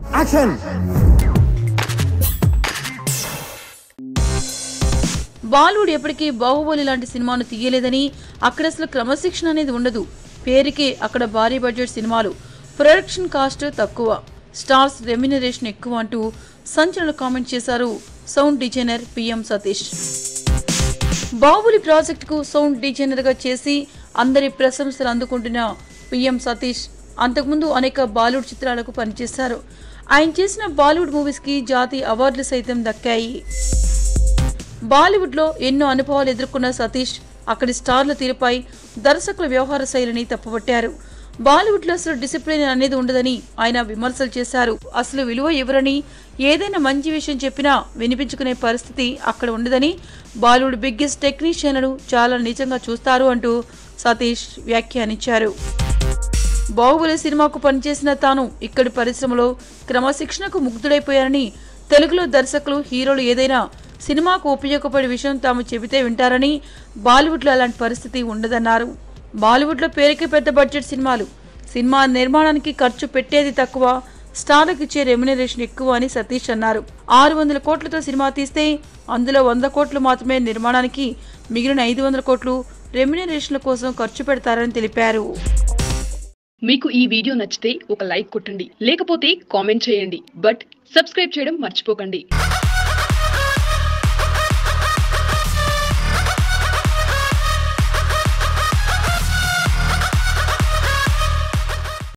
action Bollywood ఎప్పటికీ బాహుబలి లాంటి సినిమాను తీయలేదని అక్కడ అసలు క్రమశిక్షణ అనేది ఉండదు పేరుకే అక్కడ భారీ బడ్జెట్ సినిమాలు ప్రొడక్షన్ కాస్ట్ తక్కువ స్టార్స్ రెమ్యునరేషన్ ఎక్కువ అంటూ సంచలన కామెంట్ చేశారు సౌండ్ డిజైనర్ పిఎం సతీష్ బాహుబలి ప్రాజెక్టుకు సౌండ్ డిజైనర్ గా చేసి అందరి ప్రశంసలు అందుకుంటున్న పిఎం సతీష్ అంతకుముందు అనేక బాలీవుడ్ చిత్రాలకు పనిచేశారు ఆయన చేసిన బాలీవుడ్ మూవీస్ కి జాతీయ అవార్డులు సైతం దక్కాయి బాలీవుడ్ లో ఎన్నో అనుభవాలు ఎదుర్కొన్న సతీష్ అక్కడి స్టార్ల తీరుపై దర్శకుల వ్యవహార శైలిని తప్పుపట్టారు బాలీవుడ్ లో అసలు డిసిప్లిన్ అనేది ఉండదని ఆయన విమర్శలు చేశారు అసలు విలువ ఎవరని ఏదైనా మంచి విషయం చెప్పినా వినిపించుకునే పరిస్థితి అక్కడ ఉండదని బాలీవుడ్ బిగ్గెస్ట్ టెక్నీషియన్లను చాలా నిజంగా చూస్తారు అంటూ సతీష్ వ్యాఖ్యానించారు బాహుబలి సినిమాకు పనిచేసిన తాను ఇక్కడి పరిశ్రమలో క్రమశిక్షణకు ముగ్ధుడైపోయారని తెలుగులో దర్శకులు హీరోలు ఏదైనా సినిమాకు ఉపయోగపడే విషయం తాము చెబితే వింటారని బాలీవుడ్లో అలాంటి పరిస్థితి ఉండదన్నారు బాలీవుడ్లో పేరుకి పెద్ద బడ్జెట్ సినిమాలు సినిమా నిర్మాణానికి ఖర్చు పెట్టేది తక్కువ స్టార్లకు ఇచ్చే రెమ్యునరేషన్ ఎక్కువ అని సతీష్ అన్నారు ఆరు వందల కోట్లతో సినిమా తీస్తే అందులో వంద కోట్లు మాత్రమే నిర్మాణానికి మిగిలిన ఐదు వందల కోట్లు రెమ్యునరేషన్ల కోసం ఖర్చు పెడతారని తెలిపారు మీకు ఈ వీడియో నచ్చితే ఒక లైక్ కొట్టండి లేకపోతే కామెంట్ చేయండి బట్ సబ్స్క్రైబ్ చేయడం మర్చిపోకండి